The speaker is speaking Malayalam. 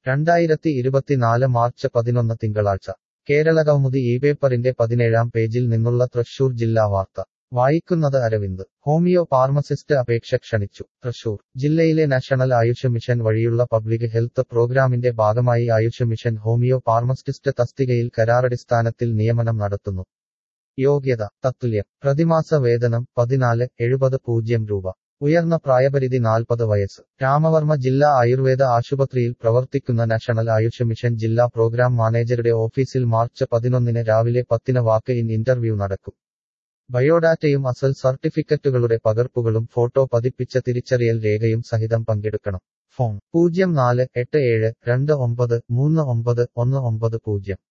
രണ്ടായിരത്തി ഇരുപത്തിനാല് മാർച്ച് പതിനൊന്ന് തിങ്കളാഴ്ച കേരളകൗമുദി ഈ പേപ്പറിന്റെ പതിനേഴാം പേജിൽ നിന്നുള്ള തൃശൂർ ജില്ലാ വാർത്ത വായിക്കുന്നത് അരവിന്ദ് ഹോമിയോ ഫാർമസിസ്റ്റ് അപേക്ഷ ക്ഷണിച്ചു തൃശൂർ ജില്ലയിലെ നാഷണൽ ആയുഷ് മിഷൻ വഴിയുള്ള പബ്ലിക് ഹെൽത്ത് പ്രോഗ്രാമിന്റെ ഭാഗമായി ആയുഷ് മിഷൻ ഹോമിയോ ഫാർമസിസ്റ്റ് തസ്തികയിൽ കരാറടിസ്ഥാനത്തിൽ നിയമനം നടത്തുന്നു യോഗ്യത തത്തുല്യം പ്രതിമാസ വേതനം പതിനാല് എഴുപത് പൂജ്യം രൂപ ഉയർന്ന പ്രായപരിധി നാൽപ്പത് വയസ്സ് രാമവർമ്മ ജില്ലാ ആയുർവേദ ആശുപത്രിയിൽ പ്രവർത്തിക്കുന്ന നാഷണൽ ആയുഷ് മിഷൻ ജില്ലാ പ്രോഗ്രാം മാനേജറുടെ ഓഫീസിൽ മാർച്ച് പതിനൊന്നിന് രാവിലെ പത്തിന് വാക്ക് ഇൻ ഇന്റർവ്യൂ നടക്കും ബയോഡാറ്റയും അസൽ സർട്ടിഫിക്കറ്റുകളുടെ പകർപ്പുകളും ഫോട്ടോ പതിപ്പിച്ച തിരിച്ചറിയൽ രേഖയും സഹിതം പങ്കെടുക്കണം ഫോൺ പൂജ്യം നാല് എട്ട് ഏഴ് രണ്ട് ഒമ്പത് മൂന്ന് ഒമ്പത് ഒന്ന് ഒമ്പത് പൂജ്യം